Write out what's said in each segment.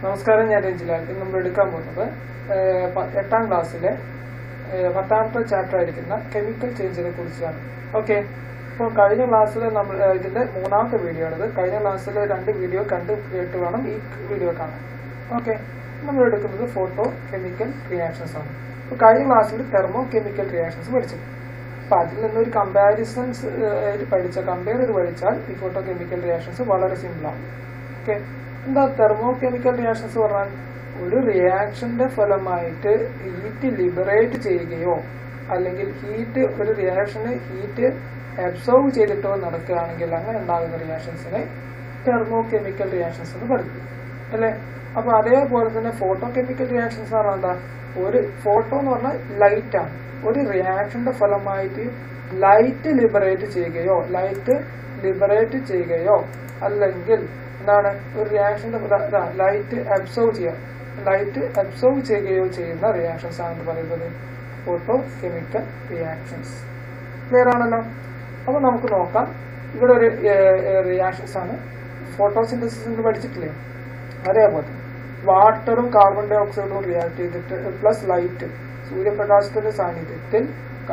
നമസ്കാരം ഞാൻ രഞ്ജിലാൽ ഇന്ന് നമ്മൾ എടുക്കാൻ പോകുന്നത് ഏഹ്, പ- എട്ടാം ക്ലാസ്സിലെ ഏഹ്, പത്താമത്തെ ചാപ്റ്റർ ആയിരിക്കുന്ന കെമിക്കൽ ചേഞ്ചിനെ കുറിച്ചാണ് ഓക്കെ ഇപ്പോൾ കഴിഞ്ഞ ക്ലാസ്സിൽ നമ്മൾ ഏഹ്, ഇതിന്റെ മൂന്നാമത്തെ വീഡിയോ ആണിത് കഴിഞ്ഞ ക്ലാസ്സിൽ രണ്ട് വീഡിയോ കണ്ട് കേട്ട് വേണം ഈ വീഡിയോ കാണാൻ ഓക്കെ നമ്മൾ എടുക്കുന്നത് ഫോട്ടോ കെമിക്കൽ റിയാക്ഷൻസ് ആണ് ഇപ്പോൾ കഴിഞ്ഞ ക്ലാസ്സിൽ തെർമോ കെമിക്കൽ റിയാക്ഷൻസ് പഠിച്ചു അപ്പൊ അതിൽ നിന്നൊരു കമ്പാരിസൺസ് പഠിച്ച കമ്പയർ ചെയ്ത് പഠിച്ചാൽ ഈ ഫോട്ടോ കെമിക്കൽ റിയാക്ഷൻസ് വളരെ സിമ്പിൾ ആണ് ഓക്കെ എന്താ തെർമോ കെമിക്കൽ റിയാക്ഷൻസ് പറഞ്ഞാൽ ഒരു റിയാക്ഷന്റെ ഫലമായിട്ട് ഹീറ്റ് ലിബറേറ്റ് ചെയ്യുകയോ അല്ലെങ്കിൽ ഹീറ്റ് ഒരു റിയാക്ഷന് ഹീറ്റ് അബ്സോർവ് ചെയ്തിട്ടോ നടക്കുകയാണെങ്കിൽ അങ്ങനെ ഉണ്ടാകുന്ന റിയാക്ഷൻസിനെ തെർമോ കെമിക്കൽ റിയാക്ഷൻസ് എന്ന് പറയും അല്ലേ അപ്പൊ അതേപോലെ തന്നെ ഫോട്ടോ കെമിക്കൽ റിയാക്ഷൻസ് എന്ന് പറഞ്ഞാൽ എന്താ ഒരു ഫോട്ടോ എന്ന് പറഞ്ഞാൽ ലൈറ്റ് ആണ് ഒരു റിയാക്ഷന്റെ ഫലമായിട്ട് ലൈറ്റ് ലിബറേറ്റ് ചെയ്യുകയോ ലൈറ്റ് ലിബറേറ്റ് ചെയ്യുകയോ അല്ലെങ്കിൽ എന്താണ് ഒരു റിയാക്ഷന്റെ ലൈറ്റ് അബ്സോർവ് ചെയ്യുക ലൈറ്റ് അബ്സോർവ് ചെയ്യുകയോ ചെയ്യുന്ന റിയാക്ഷൻസ് ആണ് പറയുന്നത് ഫോട്ടോ കെമിക്കൽ റിയാക്ഷൻസ് ക്ലിയർ ആണല്ലോ അപ്പൊ നമുക്ക് നോക്കാം ഇവിടെ ഒരു റിയാക്ഷൻസ് ആണ് ഫോട്ടോസിന്തസിസ് എന്ന് പഠിച്ചിട്ടില്ലേ അതേപോലെ വാട്ടറും കാർബൺ ഡൈ ഓക്സൈഡും റിയാക്ട് ചെയ്തിട്ട് പ്ലസ് ലൈറ്റ് സൂര്യപ്രകാശത്തിന്റെ സാന്നിധ്യത്തിൽ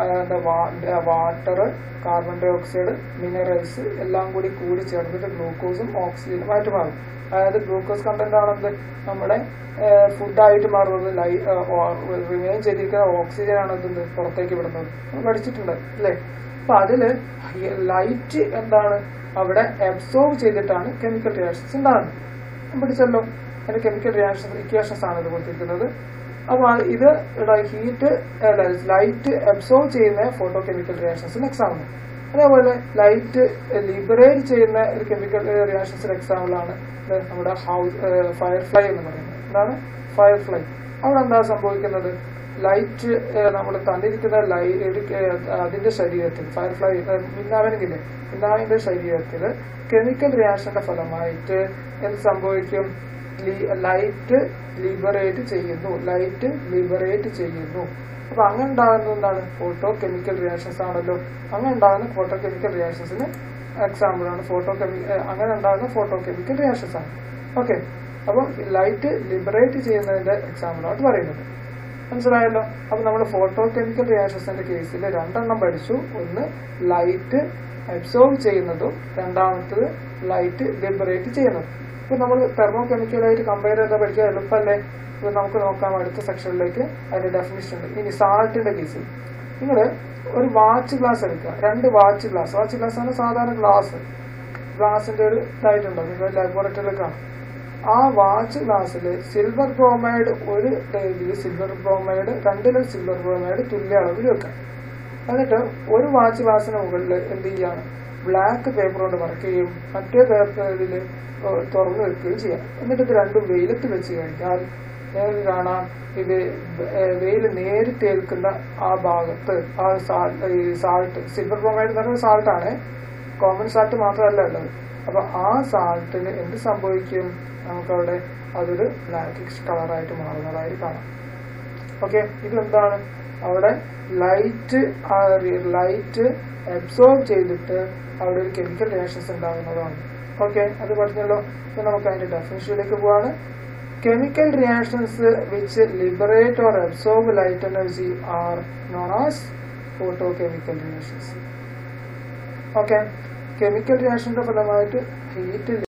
water carbon dioxide minerals എല്ലാം കൂടി കൂടി ചേർന്നിട്ട് ഗ്ലൂക്കോസും ഓക്സിജനും ആയിട്ട് മാറും അതായത് ഗ്ലൂക്കോസ് കണ്ടന്റ് ആണെന്ത് നമ്മുടെ ഫുഡായിട്ട് മാറുന്നത് റിമെയിൻ ചെയ്തിരിക്കുന്ന ഓക്സിജൻ ആണ് എന്ത് പുറത്തേക്ക് വിടുന്നത് നമ്മൾ പഠിച്ചിട്ടുണ്ട് അല്ലേ അപ്പൊ അതില് ലൈറ്റ് എന്താണ് അവിടെ അബ്സോർവ് ചെയ്തിട്ടാണ് കെമിക്കൽ റിയാക്ഷൻസ് ഉണ്ടാകുന്നത് പിടിച്ചല്ലോ അതിന്റെ കെമിക്കൽ റിയാക്ഷൻ ഇക്വേഷൻസ് ആണ് ഇത് കൊടുത്തിരിക്കുന്നത് അപ്പൊ ഇത് ഹീറ്റ് ലൈറ്റ് അബ്സോർവ് ചെയ്യുന്ന ഫോട്ടോ കെമിക്കൽ റിയാക്ഷൻസിന് എക്സാമ്പിൾ അതേപോലെ ലൈറ്റ് ലിബറേറ്റ് ചെയ്യുന്ന ഒരു കെമിക്കൽ റിയാക്ഷൻസിന് എക്സാമ്പിൾ ആണ് ഇത് നമ്മുടെ ഹൗസ് ഫയർഫ്ലൈ എന്ന് പറയുന്നത് എന്താണ് ഫയർഫ്ലൈ അവിടെ എന്താ സംഭവിക്കുന്നത് ലൈറ്റ് നമ്മൾ തന്നിരിക്കുന്ന ലൈ അതിന്റെ ശരീരത്തിൽ ഫയർഫ്ലൈ മിന്നാവിനില്ലേ മിന്നാവിന്റെ ശരീരത്തിൽ കെമിക്കൽ റിയാക്ഷന്റെ ഫലമായിട്ട് എന്ത് സംഭവിക്കും ലൈറ്റ് ലിബറേറ്റ് ചെയ്യുന്നു ലൈറ്റ് ലിബറേറ്റ് ചെയ്യുന്നു അപ്പൊ അങ്ങനെ ഉണ്ടാകുന്ന എന്താണ് ഫോട്ടോ കെമിക്കൽ റിയാക്ഷൻസ് ആണല്ലോ അങ്ങനെ ഉണ്ടാകുന്ന ഫോട്ടോ കെമിക്കൽ റിയാക്ഷൻസിന് എക്സാമ്പിൾ ആണ് ഫോട്ടോ കെമിക്കൽ അങ്ങനെ ഉണ്ടാകുന്ന ഫോട്ടോ കെമിക്കൽ റിയാക്ഷൻസ് ആണ് ഓക്കെ അപ്പം ലൈറ്റ് ലിബറേറ്റ് ചെയ്യുന്നതിന്റെ എക്സാമ്പിൾ ആയിട്ട് പറയുന്നത് മനസ്സിലായല്ലോ അപ്പൊ നമ്മൾ ഫോട്ടോ കെമിക്കൽ റിയാക്ഷൻസിന്റെ കേസിൽ രണ്ടെണ്ണം പഠിച്ചു ഒന്ന് ലൈറ്റ് അബ്സോർവ് ചെയ്യുന്നതും രണ്ടാമത്തത് ലൈറ്റ് ലിബറേറ്റ് ചെയ്യുന്നതും ഇപ്പൊ നമ്മൾ തെർമോ കെമിക്കലായിട്ട് കമ്പയർ ചെയ്താൽ പഠിക്കാൻ എളുപ്പമല്ലേ ഇപ്പൊ നമുക്ക് നോക്കാം അടുത്ത സെക്ഷനിലേക്ക് അതിന്റെ ഡെഫിനിഷൻ ഉണ്ട് ഇനി സാൾട്ടിന്റെ കേസിൽ നിങ്ങൾ ഒരു വാച്ച് ഗ്ലാസ് എടുക്കുക രണ്ട് വാച്ച് ഗ്ലാസ് വാച്ച് ഗ്ലാസ് ആണ് സാധാരണ ഗ്ലാസ് ഗ്ലാസിന്റെ ഒരു ഇതായിട്ടുണ്ടോ നിങ്ങൾ ലബോറട്ടറിയിൽ കാണാം ആ വാച്ച് ഗ്ലാസ്സിൽ സിൽവർ ബ്രോമൈഡ് ഒരു ഡേബിൽ സിൽവർ ബ്രോമൈഡ് രണ്ടിലും സിൽവർ ബ്രോമൈഡ് തുല്യ അളവിൽ വെക്കാം എന്നിട്ട് ഒരു വാച്ച് ഗ്ലാസിന് മുകളിൽ എന്ത് ചെയ്യാണ് ബ്ലാക്ക് പേപ്പർ കൊണ്ട് മറക്കുകയും മറ്റേ പേപ്പറിൽ തുറന്നു വെക്കുകയും ചെയ്യാം എന്നിട്ട് ഇത് രണ്ടും വെയിലത്ത് വെച്ച് കഴിഞ്ഞാൽ നിങ്ങൾക്ക് കാണാം ഇത് വെയിൽ നേരിട്ട് ഏൽക്കുന്ന ആ ഭാഗത്ത് ആ സാൾട്ട് സിൽവർ ബ്രോമൈഡ് എന്ന് പറയുന്ന സാൾട്ടാണ് കോമൺ സാൾട്ട് മാത്രമല്ല ഉള്ളത് അപ്പൊ ആ സാൾട്ടിന് എന്ത് സംഭവിക്കും നമുക്കവിടെ അതൊരു ബ്ലാക്കിഷ് കളറായിട്ട് മാറുന്നതായിട്ട് കാണാം ഓക്കെ ഇതെന്താണ് അവിടെ ലൈറ്റ് ലൈറ്റ് അബ്സോർബ് ചെയ്തിട്ട് അവിടെ ഒരു കെമിക്കൽ റിയാക്ഷൻസ് ഉണ്ടാകുന്നതാണ് ഓക്കെ അത് പറഞ്ഞല്ലോ ഇപ്പൊ നമുക്ക് അതിന്റെ ഡെഫിനിഷനിലേക്ക് പോവാണ് chemical reactions which liberate or absorb light energy are known as photochemical reactions okay chemical റിയാക്ഷന്റെ ഫലമായിട്ട് ഹീറ്റ്